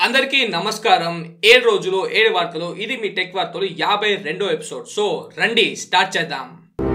అందరికీ నమస్కారం ఏడు రోజులు ఏడు వార్తలు ఇది మీ టెక్ వార్తలు యాభై రెండో ఎపిసోడ్ సో రండి స్టార్ట్ చేద్దాం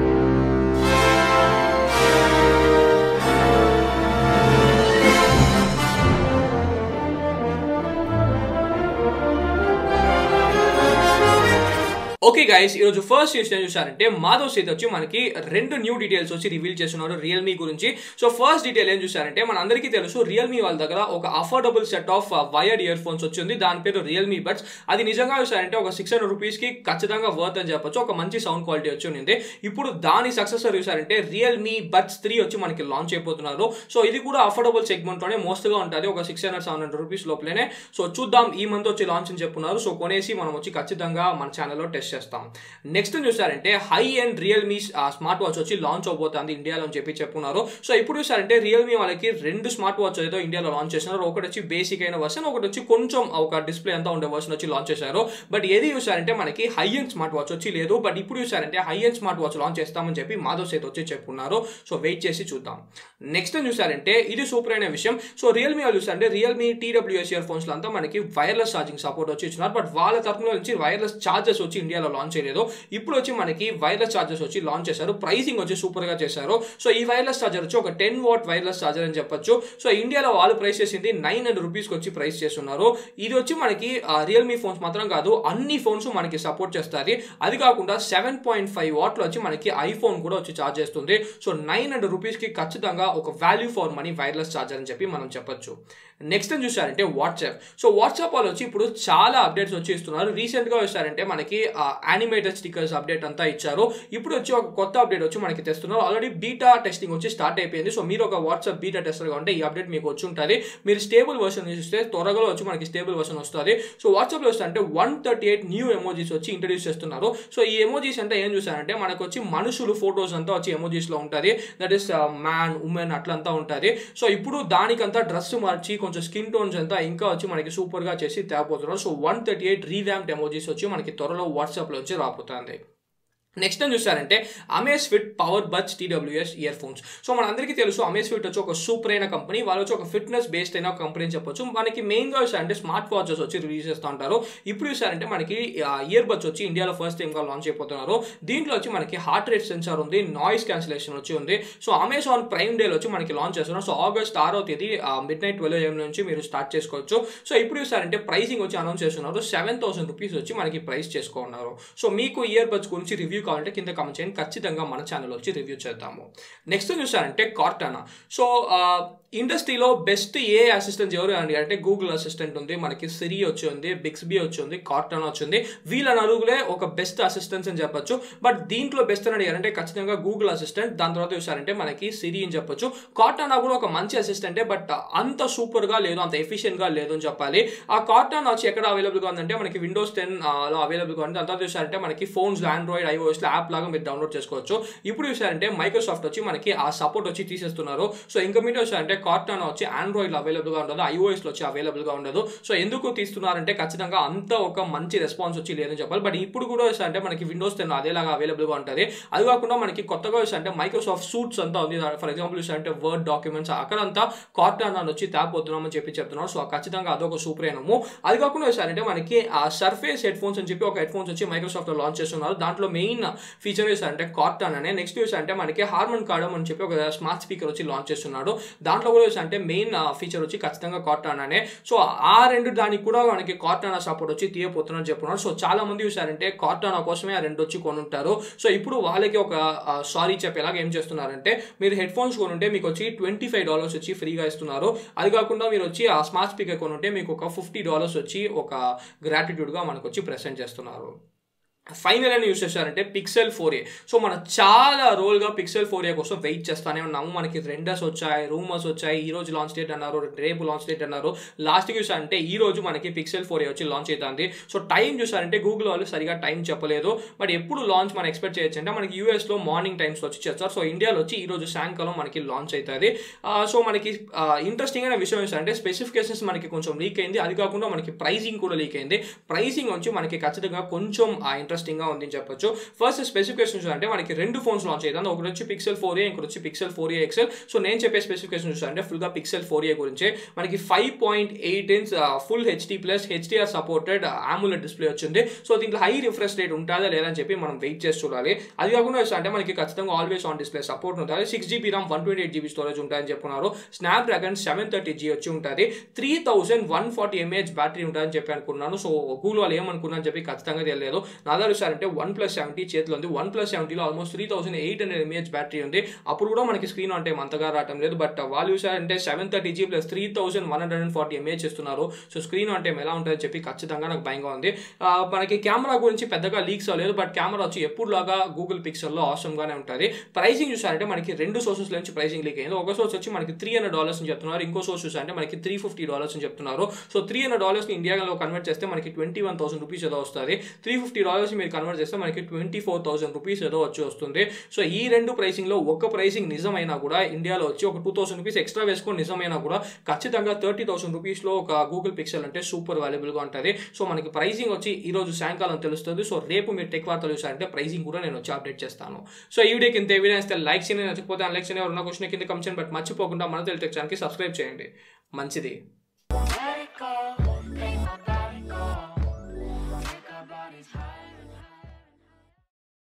ఓకే గైస్ ఈరోజు ఫస్ట్ న్యూస్ ఏం చూసారంటే మాధవ్ సీత వచ్చి మనకి రెండు న్యూ డీటెయిల్స్ వచ్చి రివీల్ చేస్తున్నారు రియల్మీ గురించి సో ఫస్ట్ డీటెయిల్ ఏం చూసారంటే మన అందరికీ తెలుసు రియల్మీ వాళ్ళ దగ్గర ఒక affordable set of wired earphones వచ్చింది దాని పేరు రియల్మీ బడ్స్ అది నిజంగా చూసారంటే ఒక సిక్స్ హండ్రెడ్ రూపీస్కి ఖచ్చితంగా వర్త్ అని చెప్పొచ్చు ఒక మంచి సౌండ్ క్వాలిటీ వచ్చి ఉంది ఇప్పుడు దాని సక్సెసర్ చూసారంటే రియల్మీ బడ్స్ త్రీ వచ్చి మనకి లాంచ్ అయిపోతున్నారు సో ఇది కూడా అఫోర్డబుల్ సెగ్మెంట్లోనే మోస్ట్గా ఉంటుంది ఒక six hundred seven hundred rupees లోపలనే సో చూద్దాం ఈ మంత్ వచ్చి లాంచ్ అని చెప్పున్నారు సో కొనేసి మనం వచ్చి ఖచ్చితంగా మన ఛానల్లో టెస్ట్ చేస్తాం నెక్స్ట్ చూసారంటే high end Realme smart watch వచ్చి లాంచ్ అవబోతుంది ఇండియాలో అని చెప్పి చెప్పున్నారు సో ఇప్పుడు చూసారంటే రియల్మీ వాళ్ళకి రెండు స్మార్ట్ వాచ్ ఏదో ఇండియాలో లాంచ్ చేస్తున్నారు ఒకటి వచ్చి బేసిక్ అయిన వర్షన్ ఒకటి వచ్చి కొంచెం ఒక డిస్ప్లే అంతా ఉండే వర్షన్ వచ్చి లాంచ్ చేశారు బట్ ఏది చూసారంటే మనకి హై అండ్ స్మార్ట్ వాచ్ వచ్చి లేదు బట్ ఇప్పుడు చూసారంటే high end smart watch launch చేస్తామని చెప్పి మాధవ్ సేత్ వచ్చి చెప్పున్నారు సో వెయిట్ చేసి చూద్దాం నెక్స్ట్ చూసారంటే ఇది సూపర్ అయిన విషయం సో రియల్మీ వాళ్ళు చూసారంటే రియల్మీ టీడబ్ల్యూఎస్ ఇయర్ ఫోన్స్ అంతా మనకి వైర్లెస్ ఛార్జింగ్ సపోర్ట్ వచ్చి ఇచ్చినారు బట్ వాళ్ళ తరఫున నుంచి వైర్లెస్ ఛార్జెస్ వచ్చి ఇండియాలో లాంచ్ చేయలేదు ఇప్పుడు వచ్చి మనకి వైర్లెస్ ఛార్జెస్ వచ్చి లాంచ్ చేశారు ప్రైసింగ్ వచ్చి సూపర్ గా చేశారు సో ఈ వైర్లెస్ ఛార్జర్ వచ్చి ఒక టెన్ వాట్ వైర్లెస్ ఛార్జర్ అని చెప్పొచ్చు సో ఇండియాలో వాళ్ళు ప్రైస్ చేసింది నైన్ హండ్రెడ్ రూపీస్కి వచ్చి ప్రైస్ చేస్తున్నారు ఇది వచ్చి మనకి రియల్మీ ఫోన్స్ మాత్రం కాదు అన్ని ఫోన్స్ మనకి సపోర్ట్ చేస్తుంది అది కాకుండా సెవెన్ పాయింట్ ఫైవ్ వాట్లో వచ్చి మనకి ఐఫోన్ కూడా వచ్చి ఛార్జ్ చేస్తుంది సో నైన్ హండ్రెడ్ రూపీస్కి ఖచ్చితంగా ఒక value for money wireless charger అని చెప్పి మనం చెప్పొచ్చు నెక్స్ట్ ఏం చూసారంటే వాట్సాప్ సో వాట్సాప్ వాళ్ళు వచ్చి ఇప్పుడు చాలా అప్డేట్స్ వచ్చి ఇస్తున్నారు రీసెంట్గా వచ్చారంటే మనకి యానిమేటెడ్ స్టిక్కర్స్ అప్డేట్ అంతా ఇచ్చారు ఇప్పుడు వచ్చి ఒక కొత్త అప్డేట్ వచ్చి మనకి తెస్తున్నారు ఆల్రెడీ బీటా టెస్టింగ్ వచ్చి స్టార్ట్ అయిపోయింది సో మీరు ఒక వాట్సాప్ బీటా టెస్టర్గా ఉంటే ఈ అప్డేట్ మీకు వచ్చి ఉంటుంది మీరు స్టేబుల్ వర్షన్ చూస్తే త్వరగా వచ్చి మనకి స్టేబుల్ వర్షన్ వస్తుంది సో వాట్సాప్లో వస్తారంటే one thirty eight new emojis వచ్చి ఇంట్రడ్యూస్ చేస్తున్నారు సో ఈ ఎమోజీస్ అంటే ఏం చూసారంటే మనకు వచ్చి మనుషులు ఫొటోస్ అంతా వచ్చి ఎమోజీస్లో ఉంటుంది దట్ ఈస్ మ్యాన్ ఉమెన్ అట్లంతా ఉంటుంది సో ఇప్పుడు దానికంతా డ్రెస్ మార్చి కొంచెం స్కిన్ టోన్స్ అంతా ఇంకా వచ్చి మనకి సూపర్గా చేసి తేపోతున్నారు so one thirty eight revamped emojis వచ్చి మనకి త్వరలో వాట్సాప్లో వచ్చి రాబోతుంది నెక్స్ట్ ఏం చూసారంటే Amazfit PowerBuds TWS earphones so మన అందరికీ తెలుసు అమేస్ ఫిట్ వచ్చి ఒక సూపర్ అయిన కంపెనీ వాళ్ళు వచ్చి ఒక ఫిట్నెస్ బేస్డ్ అయిన కంపెనీ అని చెప్పొచ్చు మనకి మెయిన్గా చూసారంటే స్మార్ట్ వాచెస్ వచ్చి రిలీజ్ చేస్తూ ఉంటారు ఇప్పుడు చూసారంటే మనకి ఇయర్ బడ్స్ వచ్చి ఇండియాలో ఫస్ట్ టైంగా లాంచ్ అయిపోతున్నారు దీంట్లో వచ్చి మనకి హార్ట్ రేట్ సెన్సార్ ఉంది నాయిస్ క్యాన్సిలేషన్ వచ్చి ఉంది సో అమెజాన్ ప్రైమ్ డేలో వచ్చి మనకి లాంచ్ చేస్తున్నారు సో ఆగస్ట్ ఆరో తేదీ మిడ్ నైట్ ట్వెల్వ్ ఏఎం నుంచి మీరు స్టార్ట్ చేసుకోవచ్చు సో ఇప్పుడు చూసారంటే ప్రైసింగ్ వచ్చి అనౌన్స్ చేస్తున్నారు సెవెన్ థౌసండ్ రూపీస్ వచ్చి మనకి ప్రైస్ చేసుకున్నారు సో మీకు ఇయర్ బడ్స్ గురించి రివ్యూ కావాలంటే కింద కమెంట్ చేయండి ఖచ్చితంగా మన ఛానల్ వచ్చి రివ్యూ చేద్దాము నెక్స్ట్ చూసారంటే కార్టానా సో ఇండస్ట్రీలో బెస్ట్ ఏ అసిస్టెంట్ ఎవరు అండి అంటే గూగుల్ అసిస్టెంట్ ఉంది మనకి సిరి వచ్చి ఉంది బిక్స్బీ వచ్చి ఉంది కార్టానా వచ్చి ఉంది వీళ్ళ నలుగులే ఒక బెస్ట్ అసిస్టెంట్స్ అని చెప్పొచ్చు బట్ దీంట్లో బెస్ట్ అని అడిగారంటే ఖచ్చితంగా గూగుల్ అసిస్టెంట్ దాని తర్వాత చూసారంటే మనకి సిరి అని చెప్పొచ్చు కార్టానా కూడా ఒక మంచి అసిస్టెంటే బట్ అంత సూపర్గా లేదు అంత ఎఫిషియెంట్గా లేదు అని చెప్పాలి ఆ కార్టానా వచ్చి ఎక్కడ అవైలబుల్గా ఉందంటే మనకి విండోస్ టెన్ లో అవైలబుల్గా ఉంది దాని తర్వాత చూసారంటే మనకి ఫోన్స్ ఆండ్రాయిడ్ ఐఓఎస్లో యాప్ లాగా మీరు డౌన్లోడ్ చేసుకోవచ్చు ఇప్పుడు చూసారంటే మైక్రోసాఫ్ట్ వచ్చి మనకి ఆ సపోర్ట్ వచ్చి తీసేస్తున్నారు సో ఇంకా మీరు చూసారంటే కార్టానా వచ్చి ఆండ్రాయిడ్ అవైలబుల్గా ఉండదు ఐఓఎస్లో వచ్చి అవైలబుల్గా ఉండదు సో ఎందుకు తీస్తున్నారంటే ఖచ్చితంగా అంత ఒక మంచి రెస్పాన్స్ వచ్చి లేదని చెప్పాలి బట్ ఇప్పుడు కూడా అంటే మనకి విండోస్ టెన్ అదేలాగా అవైలబుల్గా ఉంటుంది అది కాకుండా మనకి కొత్తగా అంటే మైక్రోసాఫ్ట్ సూట్స్ అంతా ఉంది ఫర్ ఎగ్జాంపుల్ అంటే వర్డ్ డాక్యుమెంట్స్ అక్కడంతా కార్టానా వచ్చి తేపోతున్నామని చెప్పి చెప్తున్నారు సో ఖచ్చితంగా అదొక సూపర్ అయినము అది కాకుండా అంటే మనకి ఆ సర్ఫేస్ హెడ్ ఫోన్స్ అని చెప్పి ఒక హెడ్ ఫోన్స్ వచ్చి మైక్రోసాఫ్ట్ లాంచ్ చేస్తున్నారు దాంట్లో మెయిన్ ఫీచర్ అంటే కార్టాన్ అనే నెక్స్ట్ అంటే మనకి హార్మన్ కార్డమ్ అని చెప్పి ఒక స్మార్ట్ స్పీకర్ వచ్చి లాంచ్ చేస్తున్నాడు దాంట్లో కూడా అంటే మెయిన్ ఫీచర్ వచ్చి ఖచ్చితంగా కార్టాన్ అనే సో ఆ రెండు దానికి కూడా మనకి కార్టానా సపోర్ట్ వచ్చి తీయపోతున్నారని చెప్తున్నారు సో చాలా మంది చూసారంటే కార్టానా కోసమే ఆ రెండు వచ్చి కొనుంటారు సో ఇప్పుడు వాళ్ళకి ఒక సారీ చెప్పేలాగా ఏం చేస్తున్నారంటే మీరు హెడ్ ఫోన్స్ కొనుంటే మీకు వచ్చి ట్వంటీ ఫైవ్ డాలర్స్ వచ్చి ఫ్రీగా ఇస్తున్నారు అది కాకుండా మీరు వచ్చి ఆ స్మార్ట్ స్పీకర్ కొనుంటే మీకు ఒక ఫిఫ్టీ డాలర్స్ వచ్చి ఒక గ్రాటిట్యూడ్గా మనకు వచ్చి ప్రెసెంట్ చేస్తున్నారు ఫైనల్ అని యూస్ చేశారంటే పిక్సెల్ ఫోర్ ఏ సో మనం చాలా రోల్గా పిక్సెల్ ఫోర్ ఏ కోసం వెయిట్ చేస్తానే ఉన్నాము మనకి రెండర్స్ వచ్చాయి రూమర్స్ వచ్చాయి ఈ రోజు లాంచ్ డేట్ అన్నారు రేపు లాంచ్ డేట్ అన్నారు లాస్ట్ చూసారంటే ఈ రోజు మనకి పిక్సెల్ ఫోర్ ఏ వచ్చి లాంచ్ అవుతుంది సో టైం చూసారంటే గూగుల్ వాళ్ళు సరిగా టైం చెప్పలేదు బట్ ఎప్పుడు లాంచ్ మనం ఎక్స్పెక్ట్ చేయొచ్చు అంటే మనకి యూఎస్లో మార్నింగ్ టైమ్స్ వచ్చి చేస్తారు సో ఇండియాలో వచ్చి ఈ రోజు సాయంకాలం మనకి లాంచ్ అవుతుంది సో మనకి ఇంట్రెస్టింగ్ అయిన విషయం ఏంటంటే స్పెసిఫికేషన్స్ మనకి కొంచెం లీక్ అయింది అది కాకుండా మనకి ప్రైసింగ్ కూడా లీక్ అయింది ప్రైసింగ్ వచ్చి మనకి ఖచ్చితంగా కొంచెం ఇంట్రెస్ట్ ఇంట్రెస్టింగ్ గా ఉంది అని చెప్పొచ్చు ఫస్ట్ స్పెసిఫికేషన్ అంటే మనకి రెండు ఫోన్స్ లాంచ్ అవుతుంది ఒకటి వచ్చి పిక్సెల్ ఫోర్ ఏ ఇంకొకటి వచ్చి Pixel four A XL so నేను చెప్పే స్పెసిఫికేషన్ చూసారంటే ఫుల్ గా పిక్సెల్ ఫోర్ ఏ గురించి మనకి five point eight inch full HD plus HDR supported AMOLED display వచ్చింది సో దీంట్లో హై రిఫ్రెష్ రేట్ ఉంటుందా లేదా అని చెప్పి మనం వెయిట్ చేసి చూడాలి అది కాకుండా అంటే మనకి ఖచ్చితంగా ఆల్వేస్ ఆన్ డిస్ప్లే సపోర్ట్ ఉంటుంది six GB RAM one twenty eight GB storage ఉంటాయని చెప్పున్నారు Snapdragon seven thirty G వచ్చి ఉంటుంది three thousand one forty mAh battery ఉంటుందని చెప్పి అనుకున్నాను సో గూగుల్ వాళ్ళు ఏమనుకున్నాను చెప్పి ఖచ్చితంగా తెలియలేదు నా దగ్గర అంటే వన్ ప్లస్ సెవెంటీ చేతిలో ఉంది వన్ ప్లస్ సెవెంటీలో almost three thousand eight hundred mAh battery ఉంది అప్పుడు కూడా మనకి స్క్రీన్ అంటే అంతగా రావటం లేదు బట్ వాళ్ళు అంటే seven thirty G plus three thousand one hundred and forty mAh ఇస్తున్నారు సో స్క్రీన్ అంటే ఎలా ఉంటుందని చెప్పి ఖచ్చితంగా నాకు భయంగా ఉంది ఆ, మనకి కెమెరా గురించి పెద్దగా లీక్స్ అవ్వలేదు బట్ కెమెరా వచ్చి ఎప్పుడులాగా గూగుల్ పిక్సెల్లో అవసరంగానే ఉంటుంది ప్రైసింగ్ చూసారంటే మనకి రెండు సోర్సెస్ నుంచి ప్రైసింగ్ లీక్ అయింది ఒక సోర్స్ వచ్చి మనకి త్రీ హండ్రెడ్ డాలర్స్ అని చెప్తున్నారు ఇంకో సోర్స్ చూసారంటే మనకి త్రీ ఫిఫ్టీ డాలర్స్ అని చెప్తున్నారు సో త్రీ హండ్రెడ్ డాలర్స్ని ఇండియాలో కన్వర్ట్ చేస్తే మనకి ట్వంటీ వన్ థౌసండ్ రూపీస్ ఏదో వస్తుంది త్రీ ఫిఫ్టీ డాలర్స్ మీరు కన్వర్ట్ చేస్తే మనకి ట్వంటీ ఫోర్ థౌసండ్ రూపీస్ ఏదో వచ్చి వస్తుంది సో ఈ రెండు ప్రైసింగ్లో ఒక్క ప్రైసింగ్ నిజమైనా కూడా ఇండియాలో వచ్చి ఒక టూ థౌసండ్ రూపీస్ ఎక్స్ట్రా వేసుకొని నిజమైనా కూడా ఖచ్చితంగా థర్టీ థౌసండ్ రూపీస్లో ఒక గూగుల్ పిక్సెల్ అంటే సూపర్ వాల్యుబుల్గా ఉంటుంది సో మనకి ప్రైసింగ్ వచ్చి ఈ రోజు సాయంకాలం తెలుస్తుంది సో రేపు మీరు టెక్ వార్తలు చూసారంటే ప్రైసింగ్ కూడా నేను వచ్చి అప్డేట్ చేస్తాను సో ఈ వీడియోకి ఇంత ఎవిడెన్స్ లైక్ చేయండి నచ్చకపోతే అన్లైక్ చేయండి ఎవరన్నా క్వశ్చన్ కింద కమెంట్ బట్ మర్చిపోకుండా మన తెలుగు టెక్ ఛానల్కి సబ్స్క్రైబ్ చేయండి మంచిది